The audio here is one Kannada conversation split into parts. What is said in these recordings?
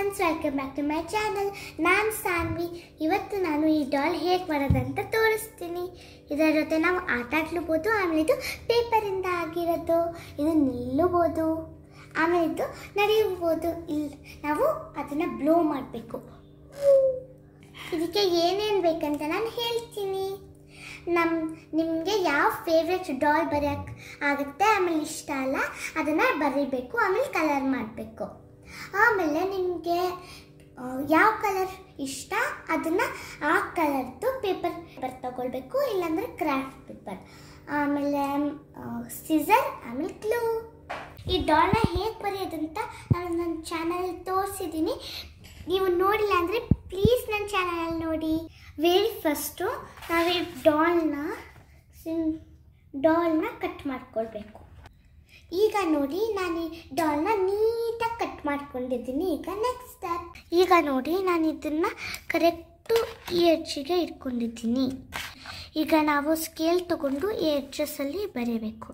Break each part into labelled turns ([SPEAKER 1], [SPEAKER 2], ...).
[SPEAKER 1] friends welcome back to my channel ನಾನು ಸಾನ್ವಿ ಇವತ್ತು ನಾನು ಈ ಡಾಲ್ ಹೇಗೆ ಮಾಡೋದಂತ ತೋರಿಸ್ತೀನಿ ಇದರ ಜೊತೆ ನಾವು ಆಟ ಆಡ್ಲೂಬೋದು ಆಮೇಲೆ ಇದು ಪೇಪರಿಂದ ಆಗಿರೋದು ಇದು ನಿಲ್ಲುಬೋದು ಆಮೇಲೆ ಇದು ನಡೆಯಬಹುದು ಇಲ್ಲ ನಾವು ಅದನ್ನು ಬ್ಲೋ ಮಾಡಬೇಕು ಇದಕ್ಕೆ ಏನೇನು ಬೇಕಂತ ನಾನು ಹೇಳ್ತೀನಿ ನಮ್ಮ ನಿಮಗೆ ಯಾವ ಫೇವ್ರೆಟ್ ಡಾಲ್ ಬರೆಯೋಕ್ಕೆ ಆಗುತ್ತೆ ಆಮೇಲೆ ಇಷ್ಟ ಅಲ್ಲ ಅದನ್ನು ಬರೀಬೇಕು ಆಮೇಲೆ ಕಲರ್ ಮಾಡಬೇಕು ಆಮೇಲೆ ನಿಮಗೆ ಯಾವ ಕಲರ್ ಇಷ್ಟ ಅದನ್ನು ಆ ಕಲರ್ದು ಪೇಪರ್ ಪೇಪರ್ ತಗೊಳ್ಬೇಕು ಇಲ್ಲಾಂದರೆ ಕ್ರಾಫ್ಟ್ ಪೇಪರ್ ಆಮೇಲೆ ಸಿಸರ್ ಆಮೇಲೆ ಕ್ಲೂ ಈ ಡಾಲ್ನ ಹೇಗೆ ಬರೆಯೋದಂತ ನಾನು ನನ್ನ ಚಾನಲ್ ತೋರಿಸಿದ್ದೀನಿ ನೀವು ನೋಡಿಲ್ಲ ಅಂದರೆ ಪ್ಲೀಸ್ ನನ್ನ ಚಾನಲಲ್ಲಿ ನೋಡಿ ವೆರಿ ಫಸ್ಟು ನಾವು ಈ ಡಾಲ್ನ ಸಿಂ ಡಾಲ್ನ ಕಟ್ ಮಾಡ್ಕೊಳ್ಬೇಕು ಈಗ ನೋಡಿ ನಾನು ಈ ಡಾಲ್ನ ನೀಟಾಗಿ ಕಟ್ ಮಾಡ್ಕೊಂಡಿದ್ದೀನಿ ಈಗ ನೆಕ್ಸ್ಟ್ ಸ್ಟೆಪ್ ಈಗ ನೋಡಿ ನಾನು ಇದನ್ನು ಕರೆಕ್ಟು ಈ ಎಡ್ಜಿಗೆ ಇಟ್ಕೊಂಡಿದ್ದೀನಿ ಈಗ ನಾವು ಸ್ಕೇಲ್ ತಗೊಂಡು ಈ ಎಡ್ಜಸ್ಸಲ್ಲಿ ಬರೀಬೇಕು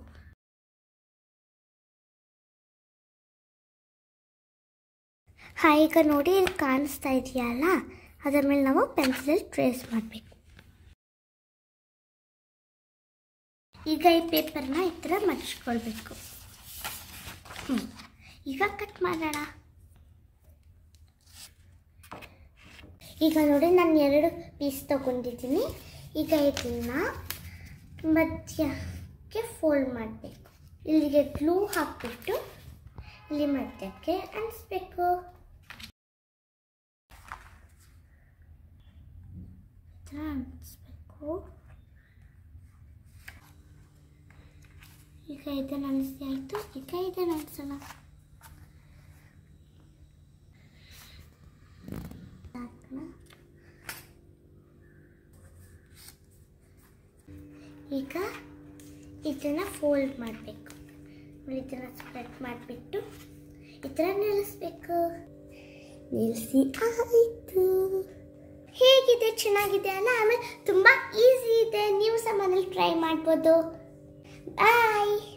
[SPEAKER 1] ಹಾಂ ಈಗ ನೋಡಿ ಇಲ್ಲಿ ಕಾಣಿಸ್ತಾ ಇದೆಯಲ್ಲ ಅದರ ಮೇಲೆ ನಾವು ಪೆನ್ಸಿಲಲ್ಲಿ ಟ್ರೇಸ್ ಮಾಡಬೇಕು ಈಗ ಈ ಪೇಪರ್ನ ಈ ಥರ ಮಡ್ಚ್ಕೊಳ್ಬೇಕು ಹ್ಞೂ ಈಗ ಕಟ್ ಮಾಡೋಣ ಈಗ ನೋಡಿ ನಾನು ಎರಡು ಪೀಸ್ ತಗೊಂಡಿದ್ದೀನಿ ಈಗ ಇದನ್ನು ಮಧ್ಯಕ್ಕೆ ಫೋಲ್ಡ್ ಮಾಡಬೇಕು ಇಲ್ಲಿಗೆ ಗ್ಲೂ ಹಾಕ್ಬಿಟ್ಟು ಇಲ್ಲಿ ಮಧ್ಯಕ್ಕೆ ಅಂಟಿಸ್ಬೇಕು ಅಂಟಿಸ್ಬೇಕು ಈಗ ಇದನ್ನು ಅನಿಸಿ ಆಯಿತು ಈಗ ಇದನ್ನು ಅನಿಸೋಣ ಈಗ ಇದನ್ನು ಫೋಲ್ಡ್ ಮಾಡಬೇಕು ಇದನ್ನು ಸ್ಪ್ರೆಡ್ ಮಾಡಿಬಿಟ್ಟು ಈ ಥರ ನಿಲ್ಲಿಸ್ಬೇಕು ನಿಲ್ಲಿಸಿ ಆಯಿತು ಹೇಗಿದೆ ಚೆನ್ನಾಗಿದೆ ಅಲ್ಲ ಆಮೇಲೆ ತುಂಬ ಈಸಿ ಇದೆ ನೀವು ಸಹ ಮನೇಲಿ ಟ್ರೈ ಮಾಡ್ಬೋದು ಬಾಯ್